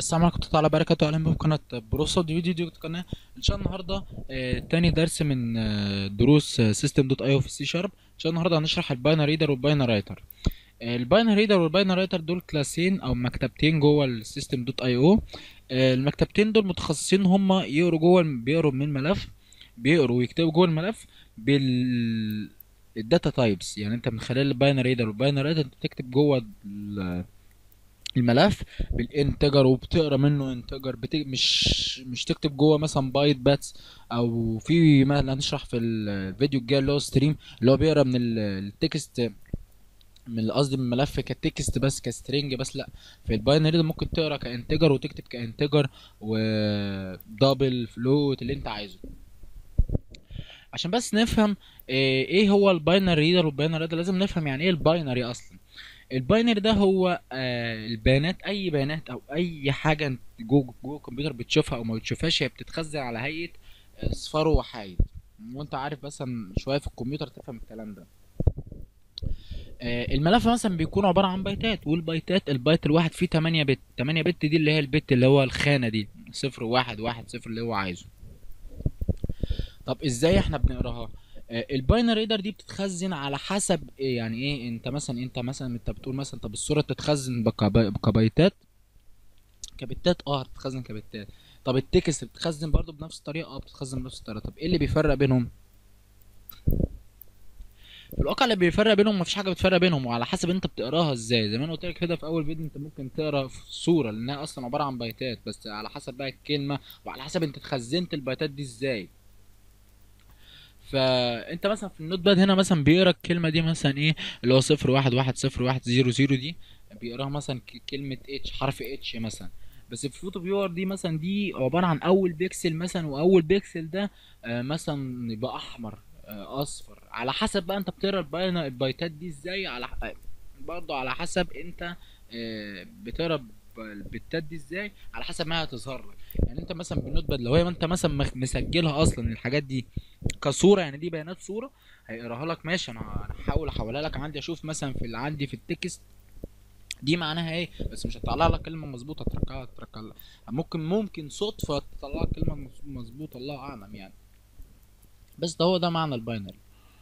السلام عليكم ورحمة الله وبركاته أهلا بكم في قناة بروسو دي فيديو دي قناة إن شاء الله النهاردة آه، تاني درس من آه، دروس سيستم دوت اي او في السي شارب إن شاء الله النهاردة هنشرح الباينر ريدر والباينر رايتر الباينر ريدر والباينر رايتر دول كلاسين أو مكتبتين جوه السيستم دوت اي او المكتبتين دول متخصصين هما يقروا جوه بيقروا من الملف بيقروا ويكتبوا جوه الملف بال الداتا تايبس يعني انت من خلال الباينر ريدر والباينر رايتر انت بتكتب جوه ال- الملف بالانتجر وبتقرا منه انتجر بت... مش مش تكتب جوه مثلا بايت باتس او في ما اللي هنشرح في الفيديو الجاي اللي هو ستريم اللي هو بيقرا من ال- التكست من قصدي من الملف كتكست بس كسترينج بس لا في الباينري ده ممكن تقرا كانتجر وتكتب كانتجر ودبل فلوت اللي انت عايزه عشان بس نفهم آه، ايه هو الباينري ريدر والباينري ريدر لازم نفهم يعني ايه الباينري اصلا الباينري ده هو آه البيانات اي بيانات او اي حاجه انت جوه جوه الكمبيوتر بتشوفها او ما بتشوفهاش هي بتتخزن على هيئه آه، صفار وحايد وانت عارف مثلا شويه في الكمبيوتر تفهم الكلام ده آه الملف مثلا بيكون عباره عن بايتات والبايتات البايت الواحد فيه 8 بت 8 بت دي اللي هي البت اللي هو الخانه دي صفر واحد واحد صفر اللي هو عايزه طب ازاي احنا بنقراها آه، الباينري ريدر دي بتتخزن على حسب إيه يعني ايه انت مثلا انت مثلا انت بتقول مثلا طب الصوره تتخزن بكبا- كبايتات كبتات اه بتتخزن كبتات طب التكست بتتخزن برضو بنفس الطريقه اه بتتخزن بنفس الطريقه طب ايه اللي بيفرق بينهم في الواقع اللي بيفرق بينهم مفيش حاجه بتفرق بينهم وعلى حسب انت بتقراها ازاي زي ما انا قلت لك كده في اول فيديو انت ممكن تقرا في صوره لانها اصلا عباره عن بايتات بس على حسب بقى الكلمه وعلى حسب انت اتخزنت البايتات دي ازاي فانت مثلا في النوت باد هنا مثلا بيقرا الكلمه دي مثلا ايه اللي هو صفر واحد واحد صفر واحد زيرو زيرو دي بيقراها مثلا ك- كلمه اتش حرف اتش مثلا بس في فوتو فيور دي مثلا دي عباره عن اول بيكسل مثلا واول بيكسل ده آه مثلا يبقى احمر آه اصفر على حسب بقى انت بتقرا الباين- البايتات دي ازاي على ح- آه، برضه على حسب انت آه بتقرا ب- البتات دي ازاي على حسب ما هي هتظهر لك يعني انت مثلا بالنوت باد لو هي انت مثلا مخ- مسجلها اصلا الحاجات دي كصوره يعني دي بيانات صوره هيقراها لك ماشي انا انا هحاول احولها لك عندي اشوف مثلا في اللي عندي في التكست دي معناها ايه بس مش هتطلع لك كلمه مظبوطه تركها تركها لك ممكن ممكن صدفه تطلع لك كلمه مظ- مظبوطه الله اعلم يعني بس ده هو ده معنى الباينري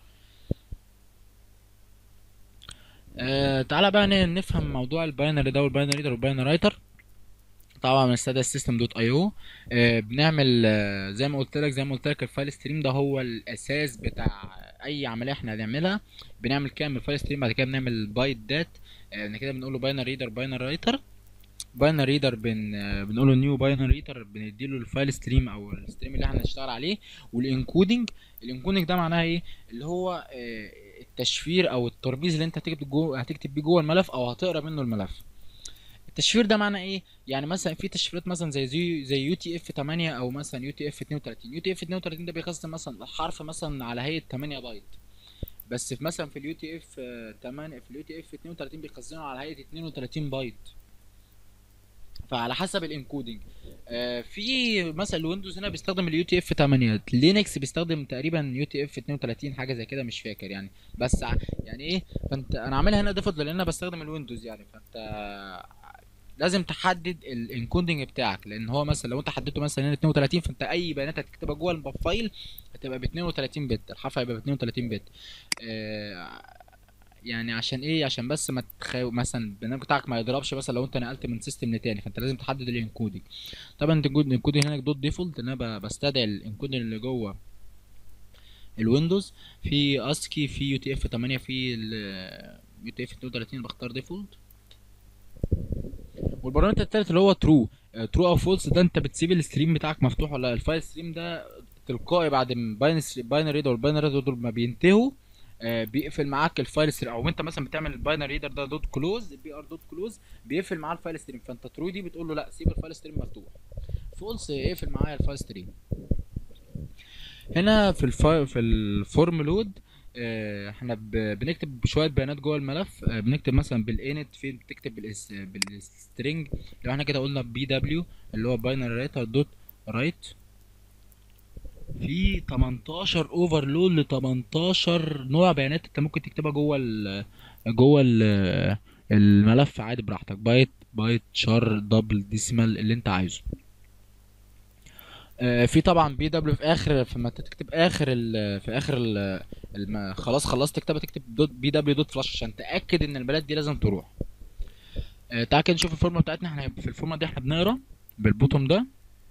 آه تعالى بقى ن- نفهم موضوع الباينري ده والباينري ريدر والباينري رايتر طبعا من استدعى السيستم دوت اي او بنعمل آه، زي ما قلت لك زي ما قلت لك الفايل ستريم ده هو الاساس بتاع اي عمليه احنا هنعملها بنعمل كام فايل ستريم بعد كده بنعمل بايت دات بعد كده بنقول له باينر ريدر باينر رايتر باينر ريدر بن آه، بنقول له نيو باينر ريدر بنديله الفايل ستريم او الستريم اللي احنا هنشتغل عليه والانكودنج الانكودنج ده معناها ايه اللي هو آه، التشفير او الترميز اللي انت هتكتب جوه هتكتب بيه جوه الملف او هتقرا منه الملف التشفير ده معنى ايه يعني مثلا في تشفيرات مثلا زي زي زي يو تي اف 8 او مثلا يو تي اف 32 يو تي اف 32 ده بيخزن مثلا الحرف مثلا على هيئه 8 بايت بس في مثلا في اليو تي اف 8 في اليو تي اف 32 بيخزنوا على هيئه 32 بايت فعلى حسب الانكودنج آه في مثلا الويندوز هنا بيستخدم اليو تي اف 8 لينكس بيستخدم تقريبا يو تي اف 32 حاجه زي كده مش فاكر يعني بس ع- يعني ايه فانت انا عاملها هنا ديفولت لان انا بستخدم الويندوز يعني فانت لازم تحدد الانكودنج بتاعك لان هو مثلا لو انت حددته مثلا هنا 32 فانت اي بيانات هتكتبها جوه الفايل هتبقى ب 32 بت الحرف هيبقى ب 32 بت آه يعني عشان ايه عشان بس ما تخاو مثلا البرنامج بتاعك ما يضربش مثلا لو انت نقلت من سيستم لتاني فانت لازم تحدد الانكودنج طبعا الانكودنج هنا دوت ديفولت ان انا ب- بستدعي الانكودنج اللي جوه الويندوز في اسكي في يو تي اف 8 في يو تي اف 32 بختار ديفولت والبارامتر التالت اللي هو ترو ترو او فولس ده انت بتسيب الستريم بتاعك مفتوح ولا لا الفايل ستريم ده تلقائي بعد ما باينري ريدر والباينري ريدر دول ما بينتهوا آه، بيقفل معاك الفايل ستريم او انت مثلا بتعمل الباينري ريدر ده دوت كلوز البي ار دوت كلوز بيقفل معاه الفايل ستريم فانت ترو دي بتقول له لا سيب الفايل ستريم مفتوح فولس اقفل معايا الفايل ستريم هنا في الفا... في الفورم لود آه، احنا ب... بنكتب شويه بيانات جوه الملف آه، بنكتب مثلا بالانت في بتكتب بالاس... بالسترنج لو احنا كده قلنا بي دبليو اللي هو باينري رايتر دوت رايت في 18 اوفرلود ل 18 نوع بيانات انت ممكن تكتبها جوه ال... جوه ال... الملف عادي براحتك بايت بايت شار دبل ديسيمال اللي انت عايزه آه، في طبعا بي دبليو في اخر فما تكتب اخر ال في اخر ال الم- خلاص خلصت كتابه تكتب دوت بي دبليو دوت فلاش عشان تاكد ان البلد دي لازم تروح آه، تعال كده نشوف الفورمه بتاعتنا احنا في الفورمه دي احنا بنقرا بالبوتوم ده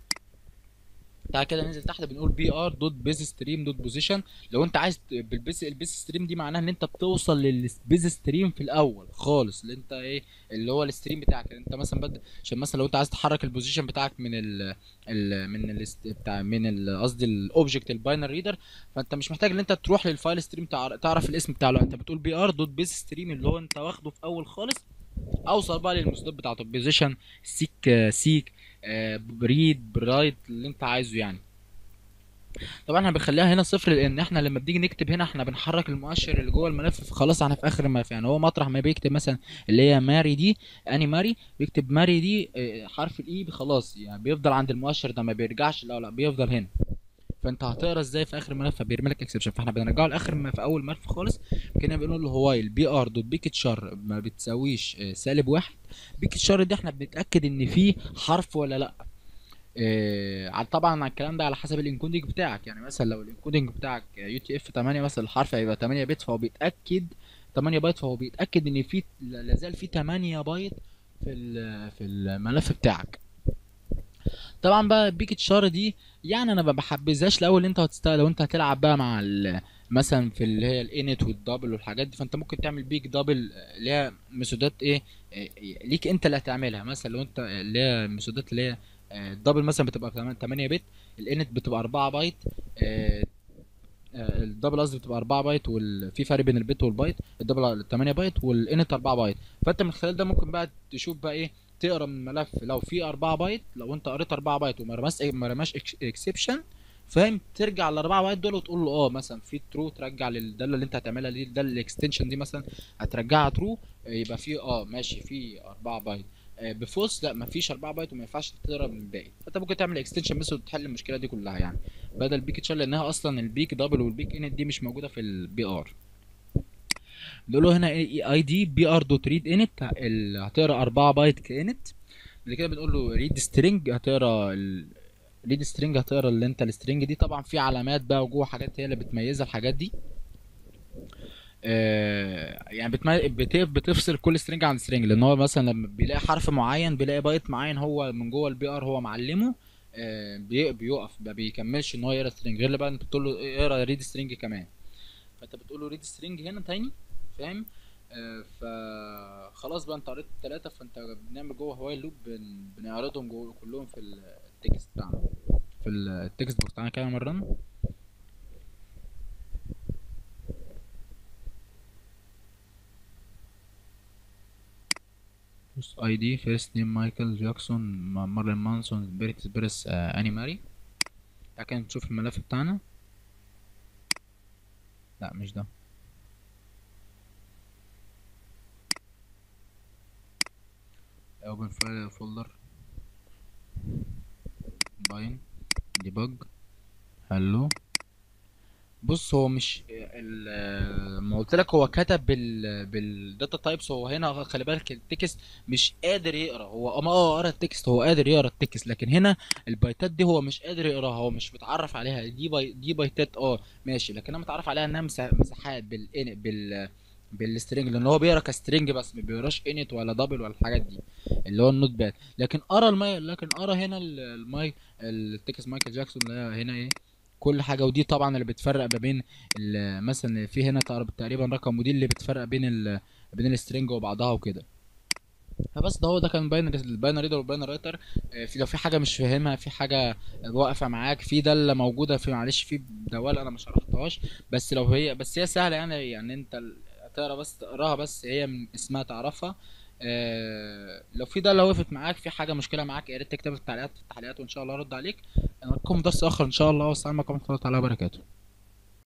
تعال كده ننزل تحت بنقول بي ار دوت بيز ستريم دوت بوزيشن لو انت عايز ت- بالبيز البيز ستريم دي معناها ان انت بتوصل للبيز ستريم في الاول خالص اللي انت ايه اللي هو الستريم بتاعك اللي انت مثلا بد... عشان مثلا لو انت عايز تحرك البوزيشن بتاعك من ال ال من ال بتاع من ال- قصدي الاوبجكت الباينر ريدر فانت مش محتاج ان انت تروح للفايل ستريم تع- تعرف الاسم بتاعه لا انت بتقول بي ار دوت بيز ستريم اللي هو انت واخده في اول خالص اوصل بقى للمسدات بتاعته بوزيشن سيك سيك بريد برايت اللي انت عايزه يعني طبعا احنا بنخليها هنا صفر لان احنا لما بنيجي نكتب هنا احنا بنحرك المؤشر اللي جوه الملف خلاص احنا في اخر الملف يعني هو مطرح ما بيكتب مثلا اللي هي ماري دي اني ماري بيكتب ماري دي اه، حرف الاي خلاص يعني بيفضل عند المؤشر ده ما بيرجعش لا لا بيفضل هنا فانت هتقرا ازاي في اخر الملف فبيرمي لك اكسبشن فاحنا بنرجعه لاخر ما في اول ملف خالص كنا بنقول له هو البي ار دوت بيك تشار ما بتساويش اه، سالب واحد بيك تشار دي احنا بنتاكد ان في حرف ولا لا آه، على طبعا على الكلام ده على حسب الانكودنج بتاعك يعني مثلا لو الانكودنج بتاعك يو تي اف 8 مثلا الحرف هيبقى 8 بت فهو بيتاكد 8 بايت فهو بيتاكد ان في لا زال في 8 بايت في ال- في الملف بتاعك طبعا بقى بيك تشار دي يعني انا ما بحبذهاش الاول انت هتست لو انت هتلعب بقى مع ال... مثلا في اللي هي الانت والدبل والحاجات دي فانت ممكن تعمل بيك دبل اللي هي مسودات ايه إيه، ليك انت اللي هتعملها مثلا لو انت اللي هي مسودات اللي هي آه، الدبل مثلا بتبقى 8 بت الانت بتبقى 4 بايت آه، آه، الدبل قصدي بتبقى 4 بايت وفي فرق بين البت والبايت الدبل 8 بايت والانت 4 بايت فانت من خلال ده ممكن بقى تشوف بقى ايه تقرا من الملف لو في 4 بايت لو انت قريت 4 بايت وما رماش ما رماش اكسبشن فاهم ترجع ل 4 بايت دول وتقول له اه مثلا في ترو ترجع للداله اللي انت هتعملها دي ده الاكستنشن دي مثلا هترجعها ترو يبقى في اه ماشي في 4 بايت آه، بفولس لا مفيش 4 بايت وما ينفعش تقرا من الباقي فانت ممكن تعمل اكستنشن ميثود تحل المشكله دي كلها يعني بدل بيك تشار لانها اصلا البيك دبل والبيك انت دي مش موجوده في البي ار نقول له هنا اي دي بي ار دوت ريد انت هتقرا 4 بايت كانت بعد كده بنقول له ريد سترينج هتقرا ريد سترينج هتقرا اللي انت السترينج دي طبعا في علامات بقى وجوه حاجات هي اللي بتميزها الحاجات دي آه، يعني بتمي... بت... بتفصل كل سترينج عن سترينج لان هو مثلا لما بيلاقي حرف معين بيلاقي بايت معين هو من جوه البي ار هو معلمه آه، بي... بيقف ما بيكملش ان هو يقرا سترينج غير بقى انت بتقول له اقرا ريد سترينج كمان فانت بتقول له ريد سترينج هنا تاني فاهم آه، فخلاص بقى انت قريت الثلاثه فانت بنعمل جوه هواي لوب بن... بنعرضهم جوه كلهم في التكست بتاعنا في التكست بوكس بتاعنا كده مره بص اي دي فيرست نيم مايكل جاكسون م- مارلين مانسون بيرت بيرس آه اني ماري لكن نشوف الملف بتاعنا لا مش ده اوبن فايل فولدر باين ديبج هلو بص هو مش ال- ما قلت لك هو كتب بال بالداتا تايبس هو هنا خلي بالك التكست مش قادر يقرا هو اما اه قرا التكست هو قادر يقرا التكست لكن هنا البايتات دي هو مش قادر يقراها هو مش متعرف عليها دي باي دي بايتات اه ماشي لكن انا متعرف عليها انها مسا- مساحات بال بال بالسترنج لان هو بيقرا كسترنج بس ما بيقراش انت ولا دبل ولا الحاجات دي اللي هو النوت باد لكن قرا الماي لكن قرا هنا ال- الماي التكست مايكل جاكسون اللي هي هنا ايه كل حاجه ودي طبعا اللي بتفرق ما بين ال- مثلا في هنا تقرب- تقريبا رقم ودي اللي بتفرق بين ال بين السترنج وبعضها وكده فبس ده هو ده كان باينري الباينري ريدر والباينري رايتر آه، في لو في حاجه مش فاهمها في حاجه واقفه معاك في ده اللي موجوده في معلش في دوال انا ما شرحتهاش بس لو هي بس هي سهله يعني يعني انت ال- هتقرا بس تقراها بس هي من اسمها تعرفها آه لو في ده اللي وقفت معاك في حاجه مشكله معاك يا ريت تكتب في التعليقات في التعليقات وان شاء الله ارد عليك انا لكم درس اخر ان شاء الله والسلام عليكم ورحمه الله تعالى وبركاته